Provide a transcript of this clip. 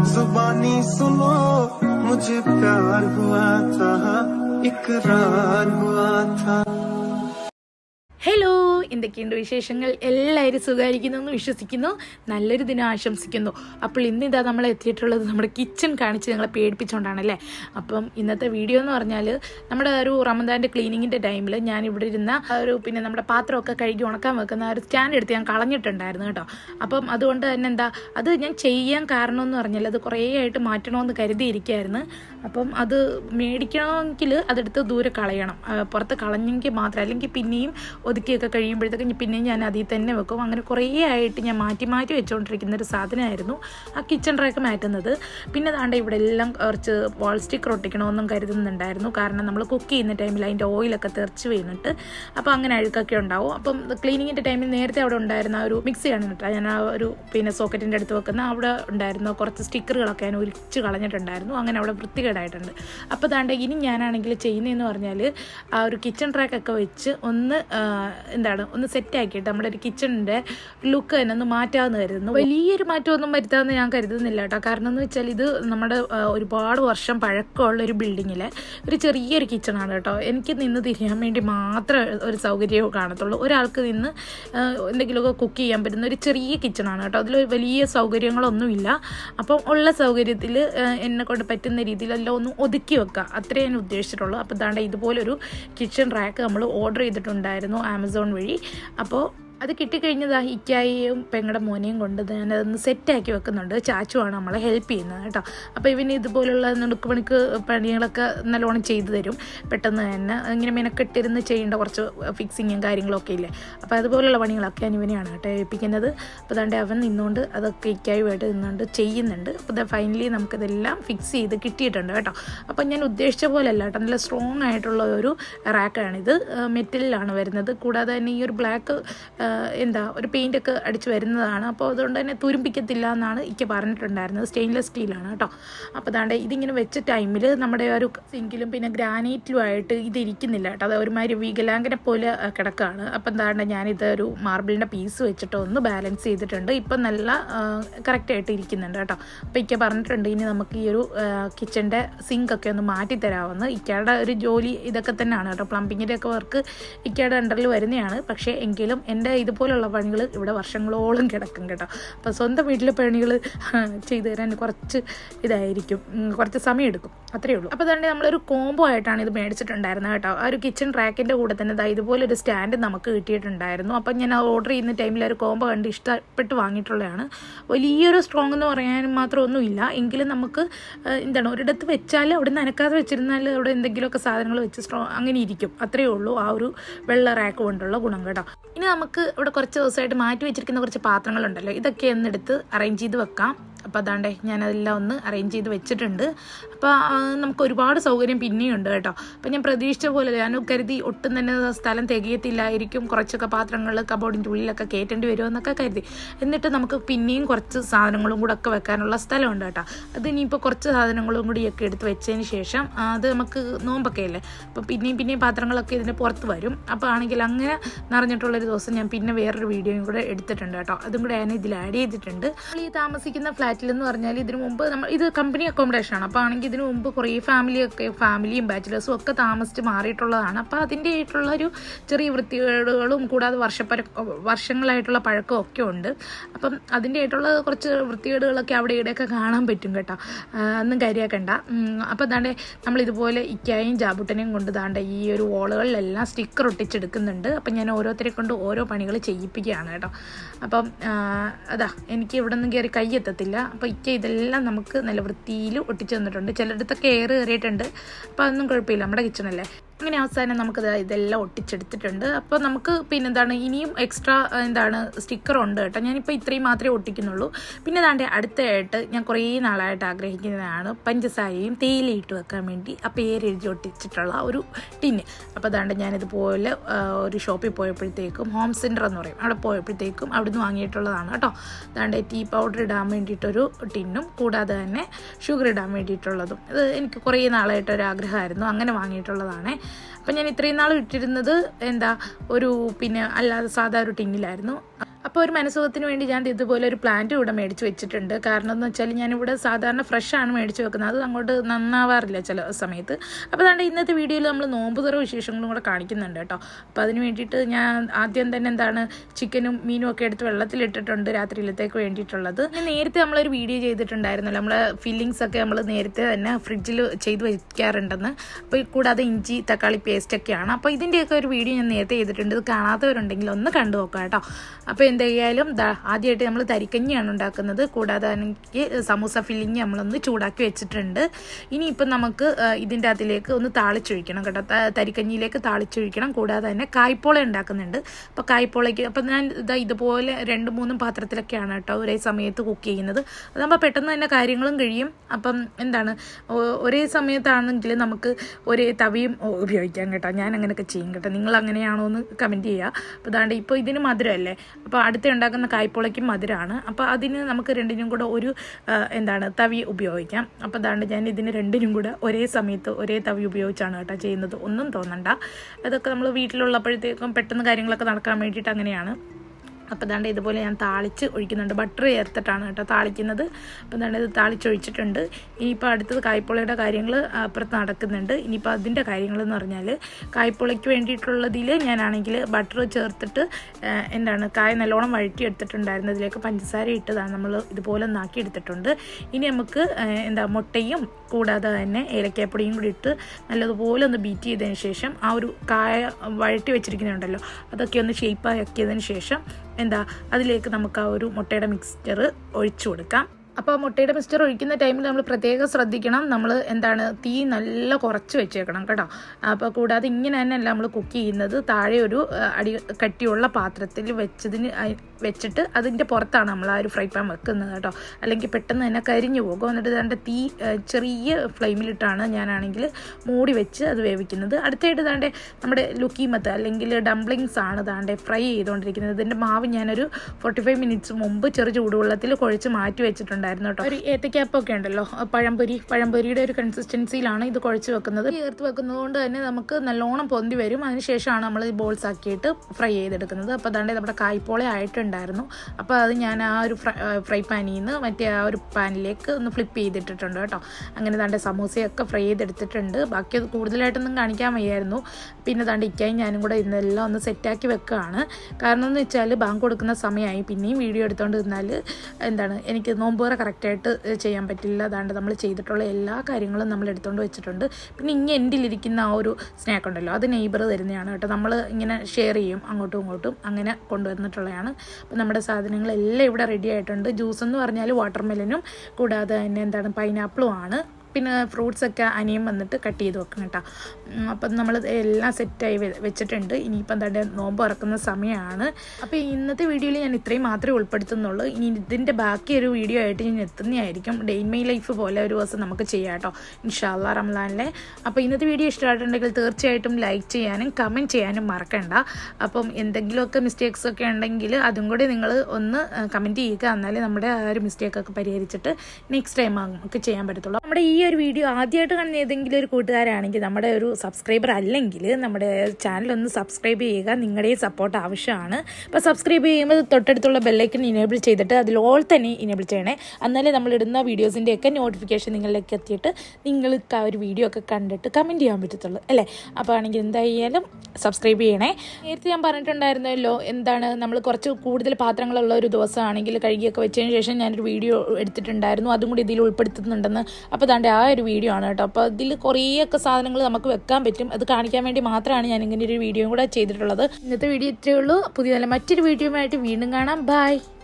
जुबानी सुनो मुझे प्यार हुआ था इकरार हुआ था ഹലോ എന്തൊക്കെയുണ്ട് വിശേഷങ്ങൾ എല്ലാവരും സുഖമായിരിക്കുന്നു എന്ന് വിശ്വസിക്കുന്നു നല്ലൊരു ദിനം ആശംസിക്കുന്നു അപ്പോൾ ഇന്ന് ഇതാ നമ്മൾ എത്തിയിട്ടുള്ളത് നമ്മുടെ കിച്ചൺ കാണിച്ച് ഞങ്ങളെ പേടിപ്പിച്ചുകൊണ്ടാണല്ലേ അപ്പം ഇന്നത്തെ വീഡിയോ എന്ന് പറഞ്ഞാൽ നമ്മുടെ ഒരു റമദാൻ്റെ ക്ലീനിങ്ങിൻ്റെ ടൈമിൽ ഞാൻ ഇവിടെ ഇരുന്ന ആ ഒരു പിന്നെ നമ്മുടെ പാത്രമൊക്കെ കഴുകി ഉണക്കാൻ വെക്കുന്ന ആ ഒരു സ്റ്റാൻഡ് എടുത്ത് ഞാൻ കളഞ്ഞിട്ടുണ്ടായിരുന്നു കേട്ടോ അപ്പം അതുകൊണ്ട് തന്നെ എന്താ അത് ഞാൻ ചെയ്യാൻ കാരണം എന്ന് പറഞ്ഞാൽ അത് കുറേ ആയിട്ട് മാറ്റണമെന്ന് കരുതിയിരിക്കുകയായിരുന്നു അപ്പം അത് മേടിക്കണമെങ്കിൽ അതെടുത്ത് ദൂരെ കളയണം ആ, പുറത്ത് കളഞ്ഞെങ്കിൽ മാത്രം അല്ലെങ്കിൽ പിന്നെയും ഒതുക്കിയൊക്കെ കഴിയുമ്പോഴത്തേക്കും പിന്നെയും ഞാൻ അതിൽ തന്നെ വെക്കും അങ്ങനെ കുറേ ആയിട്ട് ഞാൻ മാറ്റി മാറ്റി വെച്ചുകൊണ്ടിരിക്കുന്ന ഒരു സാധനമായിരുന്നു ആ കിച്ചൺ റാക്ക് മാറ്റുന്നത് പിന്നെ ദാണ്ട് ഇവിടെ എല്ലാം കുറച്ച് വാൾ സ്റ്റിക്കർ ഒട്ടിക്കണമെന്നും കരുതുന്നുണ്ടായിരുന്നു കാരണം നമ്മൾ കുക്ക് ചെയ്യുന്ന ടൈമിൽ അതിൻ്റെ ഓയിലൊക്കെ തെറിച്ച് വീണിട്ട് അപ്പോൾ അങ്ങനെ അഴുക്കൊക്കെ ഉണ്ടാവും അപ്പം ക്ലീനിങ്ങിൻ്റെ ടൈമിൽ നേരത്തെ അവിടെ ഉണ്ടായിരുന്ന ആ ഒരു മിക്സിയാണ് കേട്ടോ ഞാൻ ആ ഒരു പിന്നെ സോക്കറ്റിൻ്റെ അടുത്ത് വെക്കുന്ന അവിടെ ഉണ്ടായിരുന്ന കുറച്ച് സ്റ്റിക്കറുകളൊക്കെ ഞാൻ ഉരിച്ച് കളഞ്ഞിട്ടുണ്ടായിരുന്നു അങ്ങനെ അവിടെ വൃത്തികേടായിട്ടുണ്ട് അപ്പോൾ ദാണ്ട് ഇനി ഞാനാണെങ്കിൽ ചെയ്യുന്നതെന്ന് പറഞ്ഞാൽ ആ ഒരു കിച്ചൺ ട്രാക്കൊക്കെ വെച്ച് ഒന്ന് ആ, എന്താണ് ഒന്ന് സെറ്റ് ആക്കിയിട്ട് നമ്മുടെ ഒരു കിച്ചണിൻ്റെ ലുക്ക് തന്നെ ഒന്ന് മാറ്റാമെന്ന് കരുതുന്നു വലിയൊരു മാറ്റമൊന്നും വരുത്താമെന്ന് ഞാൻ കരുതുന്നില്ല കേട്ടോ കാരണം എന്ന് വെച്ചാൽ ഇത് നമ്മുടെ ആ, ഒരുപാട് വർഷം പഴക്കമുള്ള ഒരു ബിൽഡിങ്ങിലെ ഒരു ചെറിയൊരു കിച്ചണാണ് കേട്ടോ എനിക്ക് നിന്ന് തിരിയാൻ വേണ്ടി മാത്രമേ ഒരു സൗകര്യവും കാണത്തുള്ളൂ ഒരാൾക്ക് നിന്ന് ആ, എന്തെങ്കിലുമൊക്കെ കുക്ക് ചെയ്യാൻ പറ്റുന്ന ഒരു ചെറിയ കിച്ചണാണ് കേട്ടോ അതിൽ വലിയ സൗകര്യങ്ങളൊന്നുമില്ല അപ്പം ഉള്ള സൗകര്യത്തിൽ എന്നെ കൊണ്ട് പറ്റുന്ന രീതിയിലെല്ലാം ഒന്ന് ഒതുക്കി വെക്കുക അത്രേ ഞാൻ ഉദ്ദേശിച്ചിട്ടുള്ളൂ അപ്പോൾ ദാണ്ട ഇതുപോലൊരു കിച്ചൺ റാക്ക് നമ്മൾ ഓർഡർ ചെയ്തിട്ടുണ്ടായിരുന്നു ആമസോൺ വഴി അപ്പോൾ അത് കിട്ടിക്കഴിഞ്ഞതാ ഇക്കായിയും പെങ്ങളുടെ മോനെയും കൊണ്ട് ഞാനതൊന്ന് സെറ്റാക്കി വെക്കുന്നുണ്ട് ചാച്ചുവാണ് നമ്മളെ ഹെൽപ്പ് ചെയ്യുന്നത് കേട്ടോ അപ്പോൾ ഇവന് ഇതുപോലുള്ള നുടുക്ക് പണിക്ക് പണികളൊക്കെ നല്ലോണം ചെയ്തു തരും പെട്ടെന്ന് തന്നെ ഇങ്ങനെ മെനക്കെട്ടിരുന്ന് ചെയ്യേണ്ട കുറച്ച് ഫിക്സിങ്ങും കാര്യങ്ങളൊക്കെ ഇല്ലേ അപ്പോൾ അതുപോലുള്ള പണികളൊക്കെ ഞാൻ ഇവനെയാണ് കേട്ടോ ഏൽപ്പിക്കുന്നത് അപ്പോൾ അതുകൊണ്ട് അവൻ നിന്നുകൊണ്ട് അതൊക്കെ ഇക്കായുമായിട്ട് നിന്നുകൊണ്ട് ചെയ്യുന്നുണ്ട് അപ്പോൾ ഇത് ഫൈനലി നമുക്കിതെല്ലാം ഫിക്സ് ചെയ്ത് കിട്ടിയിട്ടുണ്ട് കേട്ടോ അപ്പോൾ ഞാൻ ഉദ്ദേശിച്ച പോലെയല്ല കേട്ടോ നല്ല സ്ട്രോങ് ആയിട്ടുള്ള ഒരു റാക്കാണിത് മെറ്റലിലാണ് വരുന്നത് കൂടാതെ തന്നെ ഈ ഒരു ബ്ലാക്ക് എന്താ ഒരു പെയിൻ്റ് ഒക്കെ അടിച്ച് വരുന്നതാണ് അപ്പോൾ അതുകൊണ്ട് തന്നെ തുരുമ്പിക്കത്തില്ല എന്നാണ് എനിക്ക് പറഞ്ഞിട്ടുണ്ടായിരുന്നത് സ്റ്റെയിൻലെസ് സ്റ്റീലാണ് കേട്ടോ അപ്പോൾ അതാണ്ട് ഇതിങ്ങനെ വെച്ച ടൈമിൽ നമ്മുടെ ആ ഒരു സിങ്കിലും പിന്നെ ഗ്രാനൈറ്റിലുമായിട്ട് ഇത് ഇരിക്കുന്നില്ല കേട്ടോ അത് ഒരുമാതിരി വികലാംഗനെ പോലെ ആ, കിടക്കുകയാണ് അപ്പം എന്താണ്ട് ഞാനിത് ഒരു മാർബിളിൻ്റെ പീസ് വെച്ചിട്ട് ഒന്ന് ബാലൻസ് ചെയ്തിട്ടുണ്ട് ഇപ്പം നല്ല കറക്റ്റായിട്ട് ഇരിക്കുന്നുണ്ട് കേട്ടോ അപ്പോൾ ഇക്ക പറഞ്ഞിട്ടുണ്ട് ഇനി നമുക്ക് ഈ ഒരു കിച്ചൻ്റെ സിങ്കൊക്കെ ഒന്ന് മാറ്റി തരാമെന്ന് ഇക്കയുടെ ഒരു ജോലി ഇതൊക്കെ തന്നെയാണ് കേട്ടോ പ്ലംബിങ്ങിൻ്റെ ഒക്കെ വർക്ക് ഇക്കയുടെ അണ്ടറിൽ വരുന്നതാണ് പക്ഷേ എങ്കിലും എൻ്റെ ഇതുപോലുള്ള പണികൾ ഇവിടെ വർഷങ്ങളോളം കിടക്കും കേട്ടോ അപ്പോൾ സ്വന്തം വീട്ടിലെ പണികൾ ചെയ്തു തരാൻ കുറച്ച് ഇതായിരിക്കും ഉം, കുറച്ച് സമയം എടുക്കും അത്രയേ ഉള്ളൂ അപ്പോൾ തന്നെ നമ്മളൊരു കോംബോ ആയിട്ടാണ് ഇത് മേടിച്ചിട്ടുണ്ടായിരുന്നത് കേട്ടോ ആ ഒരു കിച്ചൺ റാക്കിൻ്റെ കൂടെ തന്നെ ദാ ഇതുപോലെ ഒരു സ്റ്റാൻഡ് നമുക്ക് കിട്ടിയിട്ടുണ്ടായിരുന്നു അപ്പം ഞാൻ ഓർഡർ ചെയ്യുന്ന ടൈമിൽ ഒരു കോംബോ കണ്ട് ഇഷ്ടപ്പെട്ട് വാങ്ങിയിട്ടുള്ളതാണ് വലിയൊരു സ്ട്രോങ് എന്ന് പറയാനും മാത്രം ഒന്നുമില്ല എങ്കിലും നമുക്ക് ആ, എന്താണ് ഒരിടത്ത് വെച്ചാൽ അവിടെ നനക്കാതെ വെച്ചിരുന്നാൽ അവിടെ എന്തെങ്കിലുമൊക്കെ സാധനങ്ങൾ വെച്ച് സ്ട്രോ അങ്ങനെ ഇരിക്കും അത്രയേ ഉള്ളൂ ആ ഒരു വെള്ള റാക്ക് കൊണ്ടുള്ള ഗുണം കേട്ടോ ഇനി നമുക്ക് ഇവിടെ കുറച്ച് ദിവസമായിട്ട് മാറ്റി വെച്ചിരിക്കുന്ന കുറച്ച് പാത്രങ്ങളുണ്ടല്ലോ ഇതൊക്കെ ഒന്നെടുത്ത് അറേഞ്ച് ചെയ്ത് വെക്കാം അപ്പോൾ അതാണ്ടേ ഞാനതെല്ലാം ഒന്ന് അറേഞ്ച് ചെയ്ത് വെച്ചിട്ടുണ്ട് അപ്പോൾ ആ, നമുക്ക് ഒരുപാട് സൗകര്യം പിന്നെയും ഉണ്ട് കേട്ടോ അപ്പോൾ ഞാൻ പ്രതീക്ഷിച്ച പോലെ ഞാൻ കരുതി ഒട്ടും തന്നെ സ്ഥലം തികയത്തില്ലായിരിക്കും കുറച്ചൊക്കെ പാത്രങ്ങൾ കബോർഡിൻ്റെ ഉള്ളിലൊക്കെ കയറ്റേണ്ടി വരുമെന്നൊക്കെ കരുതി എന്നിട്ട് നമുക്ക് പിന്നെയും കുറച്ച് സാധനങ്ങളും കൂടെ ഒക്കെ വെക്കാനുള്ള സ്ഥലമുണ്ട് കേട്ടോ അത് ഇനിയിപ്പോൾ കുറച്ച് സാധനങ്ങളും കൂടിയൊക്കെ എടുത്ത് വെച്ചതിന് ശേഷം ആ, അത് നമുക്ക് നോമ്പൊക്കെ അല്ലേ അപ്പോൾ പിന്നെയും പിന്നെയും പാത്രങ്ങളൊക്കെ ഇതിൻ്റെ പുറത്ത് വരും അപ്പോൾ ആണെങ്കിൽ അങ്ങനെ നിറഞ്ഞിട്ടുള്ളൊരു ദിവസം ഞാൻ പിന്നെ വേറൊരു വീഡിയോയും കൂടെ എടുത്തിട്ടുണ്ട് കേട്ടോ അതും കൂടെ ഞാൻ ഇതിൽ ആഡ് ചെയ്തിട്ടുണ്ട് നമ്മൾ ഈ താമസിക്കുന്ന ഫ്ലാറ്റിൽ എന്ന് പറഞ്ഞാൽ ഇതിനു മുമ്പ് നമ്മൾ ഇത് കമ്പനി അക്കോമഡേഷൻ ആണ് അപ്പോൾ ആണെങ്കിൽ ഇതിനു മുമ്പ് കുറേ ഫാമിലിയൊക്കെ ഫാമിലിയും ബാച്ചിലേഴ്സും ഒക്കെ താമസിച്ച് മാറിയിട്ടുള്ളതാണ് അപ്പോൾ അതിൻ്റെ ആയിട്ടുള്ള ഒരു ചെറിയ വൃത്തികേടുകളും കൂടാതെ വർഷപ്പര വർഷങ്ങളായിട്ടുള്ള പഴക്കവും ഒക്കെ ഉണ്ട് അപ്പം അതിൻ്റെ ആയിട്ടുള്ള കുറച്ച് വൃത്തികേടുകളൊക്കെ അവിടെ ഇവിടെയൊക്കെ കാണാൻ പറ്റും കേട്ടോ ആ, ഒന്നും കാര്യമാക്കണ്ട അപ്പോൾ ദാണ്ടെ നമ്മൾ ഇതുപോലെ ഇക്കായും ജാബുട്ടനെയും കൊണ്ട് ദാണ്ട ഈ ഒരു വോളുകളിലെല്ലാം സ്റ്റിക്കർ ഒട്ടിച്ചെടുക്കുന്നുണ്ട് അപ്പം ഞാൻ ഓരോരുത്തരെ കൊണ്ട് ഓരോ പണികൾ ചെയ്യിപ്പിക്കുകയാണ് കേട്ടോ അപ്പം ആ, അതാ എനിക്ക് ഇവിടെ നിന്ന് കയറി കൈ എത്തത്തില്ല അപ്പോൾ ഇക്ക ഇതെല്ലാം നമുക്ക് നല്ല വൃത്തിയിൽ ഒട്ടിച്ചു തന്നിട്ടുണ്ട് ചിലയിടത്തൊക്കെ എയർ കയറിയിട്ടുണ്ട് അപ്പോൾ അതൊന്നും കുഴപ്പമില്ല നമ്മുടെ കിച്ചണല്ലേ അങ്ങനെ അവസാനം നമുക്കത് ഇതെല്ലാം ഒട്ടിച്ചെടുത്തിട്ടുണ്ട് അപ്പോൾ നമുക്ക് പിന്നെ എന്താണ് ഇനിയും എക്സ്ട്രാ എന്താണ് സ്റ്റിക്കർ ഉണ്ട് കേട്ടോ ഞാനിപ്പോൾ ഇത്രയും മാത്രമേ ഒട്ടിക്കുന്നുള്ളൂ പിന്നെ ദാണ്ടെ അടുത്തതായിട്ട് ഞാൻ കുറേ നാളായിട്ട് ആഗ്രഹിക്കുന്നതാണ് പഞ്ചസാരയും തേയിലയും ഇട്ട് വെക്കാൻ വേണ്ടി ആ പേര് എഴുതി ഒട്ടിച്ചിട്ടുള്ള ഒരു ടിന്ന് അപ്പോൾ ദാണ്ട് ഞാനിതുപോലെ ആ, ഒരു ഷോപ്പിൽ പോയപ്പോഴത്തേക്കും ഹോം സെൻറ്റർ എന്ന് പറയും അവിടെ പോയപ്പോഴത്തേക്കും അവിടുന്ന് വാങ്ങിയിട്ടുള്ളതാണ് കേട്ടോ ദാണ്ട് ടീ പൗഡർ ഇടാൻ വേണ്ടിയിട്ടൊരു ടിന്നും കൂടാതെ തന്നെ ഷുഗർ ഇടാൻ വേണ്ടിയിട്ടുള്ളതും ഇത് എനിക്ക് കുറേ നാളായിട്ട് ഒരു ആഗ്രഹമായിരുന്നു അങ്ങനെ വാങ്ങിയിട്ടുള്ളതാണ് അപ്പം ഞാൻ ഇത്രയും നാൾ ഇട്ടിരുന്നത് എന്താ ഒരു പിന്നെ അല്ലാതെ സാധാ ഒരു ടിന്നിലായിരുന്നു അപ്പോൾ ഒരു മനസ്സുഖത്തിന് വേണ്ടി ഞാൻ ഇതുപോലെ ഒരു പ്ലാന്റ് ഇവിടെ മേടിച്ച് വെച്ചിട്ടുണ്ട് കാരണം എന്ന് വെച്ചാൽ ഞാനിവിടെ സാധാരണ ഫ്രഷ് ആണ് മേടിച്ച് വെക്കുന്നത് അത് അങ്ങോട്ട് നന്നാവാറില്ല ചില സമയത്ത് അപ്പോൾ അതുകൊണ്ട് ഇന്നത്തെ വീഡിയോയിൽ നമ്മൾ നോമ്പ് തുറ വിശേഷങ്ങളും കൂടെ കാണിക്കുന്നുണ്ട് കേട്ടോ അപ്പോൾ അതിന് വേണ്ടിയിട്ട് ഞാൻ ആദ്യം തന്നെ എന്താണ് ചിക്കനും മീനും ഒക്കെ എടുത്ത് വെള്ളത്തിലിട്ടിട്ടുണ്ട് രാത്രിയിലത്തേക്ക് വേണ്ടിയിട്ടുള്ളത് പിന്നെ നേരത്തെ നമ്മളൊരു വീഡിയോ ചെയ്തിട്ടുണ്ടായിരുന്നല്ലോ നമ്മളെ ഫില്ലിങ്സ് ഒക്കെ നമ്മൾ നേരത്തെ തന്നെ ഫ്രിഡ്ജിൽ ചെയ്ത് വെക്കാറുണ്ടെന്ന് അപ്പോൾ കൂടാതെ ഇഞ്ചി തക്കാളി പേസ്റ്റ് ഒക്കെയാണ് അപ്പോൾ ഇതിൻ്റെയൊക്കെ ഒരു വീഡിയോ ഞാൻ നേരത്തെ ചെയ്തിട്ടുണ്ട് ഇത് കാണാത്തവരുണ്ടെങ്കിൽ ഒന്ന് കണ്ടു നോക്കാം കേട്ടോ അപ്പോൾ എന്തായാലും ദാ ആദ്യമായിട്ട് നമ്മൾ തരിക്കഞ്ഞിയാണ് ഉണ്ടാക്കുന്നത് കൂടാതെ എനിക്ക് സമൂസ ഫില്ലിങ് നമ്മളൊന്ന് ചൂടാക്കി വെച്ചിട്ടുണ്ട് ഇനിയിപ്പം നമുക്ക് ആ, ഇതിൻ്റെ അതിലേക്ക് ഒന്ന് താളിച്ചൊഴിക്കണം കേട്ടോ ത- തരിക്കഞ്ഞിയിലേക്ക് താളിച്ചൊഴിക്കണം കൂടാതെ തന്നെ കായ്പോള ഉണ്ടാക്കുന്നുണ്ട് അപ്പോൾ കായ്പോളയ്ക്ക് അപ്പം ഞാൻ ഇതാ ഇതുപോലെ രണ്ട് മൂന്നും പാത്രത്തിലൊക്കെയാണ് കേട്ടോ ഒരേ സമയത്ത് കുക്ക് ചെയ്യുന്നത് അതാകുമ്പോൾ പെട്ടെന്ന് തന്നെ കാര്യങ്ങളും കഴിയും അപ്പം എന്താണ് ഒ- ഒരേ സമയത്താണെങ്കിൽ നമുക്ക് ഒരേ തവിയും ഉ- ഉപയോഗിക്കാം കേട്ടോ ഞാൻ അങ്ങനെയൊക്കെ ചെയ്യും കേട്ടോ നിങ്ങൾ അങ്ങനെയാണോ എന്ന് കമൻറ്റ് ചെയ്യുക അപ്പോൾ അതാണ്ട് ഇപ്പോൾ ഇതിന് മധുരമല്ലേ അപ്പോൾ അടുത്ത് ഉണ്ടാക്കുന്ന കായ്പോളയ്ക്കും മധുരമാണ് അപ്പോൾ അതിന് നമുക്ക് രണ്ടിനും കൂടെ ഒരു ആ, എന്താണ് തവി ഉപയോഗിക്കാം അപ്പോൾ അതാണ്ട് ഞാൻ ഇതിന് രണ്ടിനും കൂടെ ഒരേ സമയത്ത് ഒരേ തവി ഉപയോഗിച്ചാണ് കേട്ടോ ചെയ്യുന്നത് ഒന്നും തോന്നണ്ട അതൊക്കെ നമ്മൾ വീട്ടിലുള്ളപ്പോഴത്തേക്കും പെട്ടെന്ന് കാര്യങ്ങളൊക്കെ നടക്കാൻ വേണ്ടിയിട്ട് അങ്ങനെയാണ് അപ്പോൾ ദാണ്ട് ഇതുപോലെ ഞാൻ താളിച്ച് ഒഴിക്കുന്നുണ്ട് ബട്ടർ ചേർത്തിട്ടാണ് കേട്ടോ താളിക്കുന്നത് അപ്പോൾ ദാണ്ട് ഇത് താളിച്ചൊഴിച്ചിട്ടുണ്ട് ഇനിയിപ്പോൾ അടുത്തത് കായ്പോളയുടെ കാര്യങ്ങൾ അപ്പുറത്ത് നടക്കുന്നുണ്ട് ഇനിയിപ്പോൾ അതിൻ്റെ കാര്യങ്ങളെന്ന് പറഞ്ഞാൽ കായ്പോളയ്ക്ക് വേണ്ടിയിട്ടുള്ളതിൽ ഞാനാണെങ്കിൽ ബട്ടർ ചേർത്തിട്ട് ആ, എന്താണ് കായ നല്ലോണം വഴറ്റി എടുത്തിട്ടുണ്ടായിരുന്നു ഇതിലേക്ക് പഞ്ചസാര ഇട്ടതാണ് നമ്മൾ ഇതുപോലെ ഒന്നാക്കി എടുത്തിട്ടുണ്ട് ഇനി നമുക്ക് ആ, എന്താ മുട്ടയും കൂടാതെ തന്നെ ഏലക്കാപ്പൊടിയും കൂടി ഇട്ട് നല്ലതുപോലെ ഒന്ന് ബീറ്റ് ചെയ്തതിന് ശേഷം ആ ഒരു കായ വഴറ്റി വെച്ചിരിക്കുന്നുണ്ടല്ലോ അതൊക്കെ ഒന്ന് ഷേപ്പാക്കിയതിന് ശേഷം എന്താ അതിലേക്ക് നമുക്ക് ആ ഒരു മുട്ടയുടെ മിക്സ്ചർ ഒഴിച്ചു കൊടുക്കാം അപ്പോൾ മുട്ടയുടെ മിക്സ്ചർ ഒഴിക്കുന്ന ടൈമിൽ നമ്മൾ പ്രത്യേകം ശ്രദ്ധിക്കണം നമ്മൾ എന്താണ് തീ നല്ല കുറച്ച് വെച്ചേക്കണം കേട്ടോ അപ്പോൾ കൂടാതെ ഇങ്ങനെ തന്നെയല്ല നമ്മൾ കുക്ക് ചെയ്യുന്നത് താഴെ ഒരു ആ, അടി കട്ടിയുള്ള പാത്രത്തിൽ വെച്ചതിന് അയ്- വെച്ചിട്ട് അതിൻ്റെ പുറത്താണ് നമ്മൾ ആ ഒരു ഫ്രൈ പാൻ വെക്കുന്നത് കേട്ടോ അല്ലെങ്കിൽ പെട്ടെന്ന് തന്നെ കരിഞ്ഞു പോകും എന്നിട്ട് ദാണ്ട് തീ ആ, ചെറിയ ഫ്ലെയിമിലിട്ടാണ് ഞാനാണെങ്കിൽ മൂടി വെച്ച് അത് വേവിക്കുന്നത് അടുത്തായിട്ട് ദാണ്ടെ നമ്മുടെ ലുക്കീമത്ത് അല്ലെങ്കിൽ ഡംപ്ലിങ്സ് ആണ് ദാണ്ടെ ഫ്രൈ ചെയ്തുകൊണ്ടിരിക്കുന്നത് ഇതിൻ്റെ മാവ് ഞാനൊരു ഫോർട്ടി ഫൈവ് മിനിറ്റ്സ് മുമ്പ് ചെറു ചൂടുവെള്ളത്തിൽ കുഴച്ച് മാറ്റി വെച്ചിട്ടുണ്ടായിരുന്നു കേട്ടോ ഒരു ഏത്തക്കാപ്പൊക്കെ ഉണ്ടല്ലോ ആ പഴംപൊരി പഴംപൊരിയുടെ ഒരു കൺസിസ്റ്റൻസിയിലാണ് ഇത് കുഴച്ച് വെക്കുന്നത് ചേർത്ത് വെക്കുന്നത് കൊണ്ട് തന്നെ നമുക്ക് നല്ലോണം പൊന്തി വരും അതിനുശേഷമാണ് നമ്മൾ ഈ ബോൾസ് ആക്കിയിട്ട് ഫ്രൈ ചെയ്തെടുക്കുന്നത് അപ്പോൾ അതാണ്ട് നമ്മുടെ കായ്പോള ആയിട്ടുണ്ടായിരുന്നു അപ്പോൾ അത് ഞാൻ ആ ഒരു ഫ്രൈ ഫ്രൈ പാനിൽ നിന്ന് മറ്റേ ആ ഒരു പാനിലേക്ക് ഒന്ന് ഫ്ലിപ്പ് ചെയ്തിട്ടിട്ടുണ്ട് കേട്ടോ അങ്ങനെ താണ്ട് സമൂസയൊക്കെ ഫ്രൈ ചെയ്തെടുത്തിട്ടുണ്ട് ബാക്കി അത് കൂടുതലായിട്ടൊന്നും കാണിക്കാൻ വയ്യായിരുന്നു പിന്നെ താണ്ട് ഇക്കായും ഞാനും കൂടെ ഇന്നെല്ലാം ഒന്ന് സെറ്റാക്കി വെക്കുകയാണ് കാരണം എന്ന് വെച്ചാൽ ബാങ്ക് കൊടുക്കുന്ന സമയമായി പിന്നെയും വീഡിയോ എടുത്തുകൊണ്ട് നിന്നാൽ എന്താണ് എനിക്ക് നോമ്പുറ കറക്റ്റായിട്ട് ചെയ്യാൻ പറ്റില്ല അതാണ്ട് നമ്മൾ ചെയ്തിട്ടുള്ള എല്ലാ കാര്യങ്ങളും നമ്മൾ എടുത്തുകൊണ്ട് വെച്ചിട്ടുണ്ട് പിന്നെ ഇങ്ങനെ എൻഡിലിരിക്കുന്ന ആ ഒരു സ്നാക്ക് ഉണ്ടല്ലോ അത് നെയ്ബർ തരുന്നതാണ് കേട്ടോ നമ്മൾ ഇങ്ങനെ ഷെയർ ചെയ്യും അങ്ങോട്ടും ഇങ്ങോട്ടും അങ്ങനെ കൊണ്ടുവന്നിട്ടുള്ളതാണ് അപ്പോൾ നമ്മുടെ സാധനങ്ങളെല്ലാം ഇവിടെ റെഡി ആയിട്ടുണ്ട് ജ്യൂസ് എന്ന് പറഞ്ഞാൽ വാട്ടർമെലനും കൂടാതെ തന്നെ എന്താണ് പൈനാപ്പിളും ആണ് പിന്നെ ഫ്രൂട്ട്സ് ഒക്കെ അനിയും വന്നിട്ട് കട്ട് ചെയ്ത് വെക്കണം കേട്ടോ ഉം, അപ്പം നമ്മൾ എല്ലാം സെറ്റായി വെച്ചിട്ടുണ്ട് ഇനിയിപ്പം എന്താ നോമ്പ് തുറക്കുന്ന സമയമാണ് അപ്പോൾ ഇന്നത്തെ വീഡിയോയിൽ ഞാൻ ഇത്രയും മാത്രമേ ഉൾപ്പെടുത്തുന്നുള്ളൂ ഇനി ഇതിൻ്റെ ബാക്കി ഒരു വീഡിയോ ആയിട്ട് ഞാൻ എത്തുന്നതായിരിക്കും ഡേ ഇൻ മൈ ലൈഫ് പോലെ ഒരു ദിവസം നമുക്ക് ചെയ്യാം കേട്ടോ ഇൻഷാല്ല റംലാനിലെ അപ്പോൾ ഇന്നത്തെ വീഡിയോ ഇഷ്ടമായിട്ടുണ്ടെങ്കിൽ തീർച്ചയായിട്ടും ലൈക്ക് ചെയ്യാനും കമൻറ്റ് ചെയ്യാനും മറക്കണ്ട അപ്പം എന്തെങ്കിലുമൊക്കെ മിസ്റ്റേക്സ് ഒക്കെ ഉണ്ടെങ്കിൽ അതും കൂടി നിങ്ങൾ ഒന്ന് കമൻറ്റ് ചെയ്യുക എന്നാലേ നമ്മുടെ ആ ഒരു മിസ്റ്റേക്കൊക്കെ പരിഹരിച്ചിട്ട് നെക്സ്റ്റ് ടൈം നമുക്ക് ചെയ്യാൻ പറ്റത്തുള്ളൂ നമ്മുടെ ഈ ഒരു വീഡിയോ ആദ്യമായിട്ട് കാണുന്ന ഏതെങ്കിലും ഒരു കൂട്ടുകാരാണെങ്കിൽ നമ്മുടെ ഒരു സബ്സ്ക്രൈബർ അല്ലെങ്കിൽ നമ്മുടെ ചാനൽ ഒന്ന് സബ്സ്ക്രൈബ് ചെയ്യുക നിങ്ങളുടെയും സപ്പോർട്ട് ആവശ്യമാണ് അപ്പോൾ സബ്സ്ക്രൈബ് ചെയ്യുമ്പോൾ തൊട്ടടുത്തുള്ള ബെല്ലൈക്കൻ ഇനേബിൾ ചെയ്തിട്ട് അതിൽ ഓൾ തന്നെ ഇനേബിൾ ചെയ്യണേ എന്നാലേ നമ്മളിടുന്ന വീഡിയോസിൻ്റെയൊക്കെ നോട്ടിഫിക്കേഷൻ നിങ്ങളിലേക്ക് എത്തിയിട്ട് നിങ്ങൾക്ക് ആ ഒരു വീഡിയോ ഒക്കെ കണ്ടിട്ട് കമൻറ്റ് ചെയ്യാൻ പറ്റത്തുള്ളൂ അല്ലേ അപ്പോൾ ആണെങ്കിൽ എന്തായാലും സബ്സ്ക്രൈബ് ചെയ്യണേ നേരത്തെ ഞാൻ പറഞ്ഞിട്ടുണ്ടായിരുന്നല്ലോ എന്താണ് നമ്മൾ കുറച്ച് കൂടുതൽ പാത്രങ്ങളുള്ള ഒരു ദിവസമാണെങ്കിൽ കഴുകിയൊക്കെ വെച്ചതിന് ശേഷം ഞാനൊരു വീഡിയോ എടുത്തിട്ടുണ്ടായിരുന്നു അതും കൂടി ഇതിൽ ഉൾപ്പെടുത്തുന്നുണ്ടെന്ന് അപ്പോൾ താണ്ടെ ആ ഒരു വീഡിയോ ആണ് കേട്ടോ അപ്പോൾ ഇതിൽ കുറേയൊക്കെ സാധനങ്ങൾ നമുക്ക് വെക്കാൻ പറ്റും അത് കാണിക്കാൻ വേണ്ടി മാത്രമാണ് ഞാൻ ഇങ്ങനെ ഒരു വീഡിയോ കൂടെ ചെയ്തിട്ടുള്ളത് ഇന്നത്തെ വീഡിയോ ഇത്രയേ ഉള്ളൂ പുതിയ നല്ല മറ്റൊരു വീഡിയോയുമായിട്ട് വീണ്ടും കാണാം ബൈ